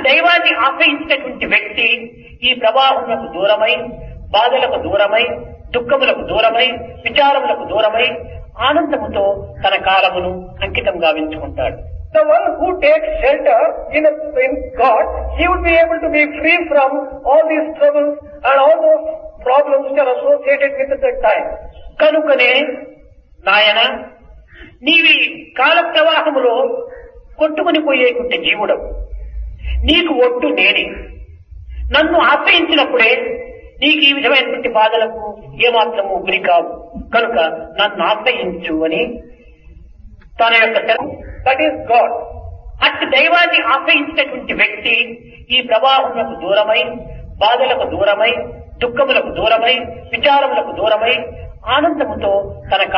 దైవాన్ని ఆశ్రయించినటువంటి వ్యక్తి ఈ ప్రవాహములకు దూరమై బాధలకు దూరమై దుఃఖములకు దూరమై విచారములకు దూరమై ఆనందముతో తన కాలమును అంకితం గావించుకుంటాడు The one who takes shelter in, a, in God, he would be able to be free from all these troubles and all those problems which are associated with that time. కనుకనే నాయన నీవి కాల ప్రవాహములో కొట్టుకుని పోయేకుంటే జీవుడవు నీకు ఒట్టు నేనే నన్ను ఆశ్రయించినప్పుడే నీకు ఈ విధమైనటువంటి బాధలకు ఏమాత్రము గురి కావు కనుక నన్ను ఆశ్రయించు అని తన యొక్క శరణు That is God. అట్టి దైవాన్ని ఆశ్రయించినటువంటి వ్యక్తి ఈ ప్రవాహములకు దూరమై బాధలకు దూరమై దుఃఖములకు దూరమై విచారములకు దూరమై ఆనందముతో తన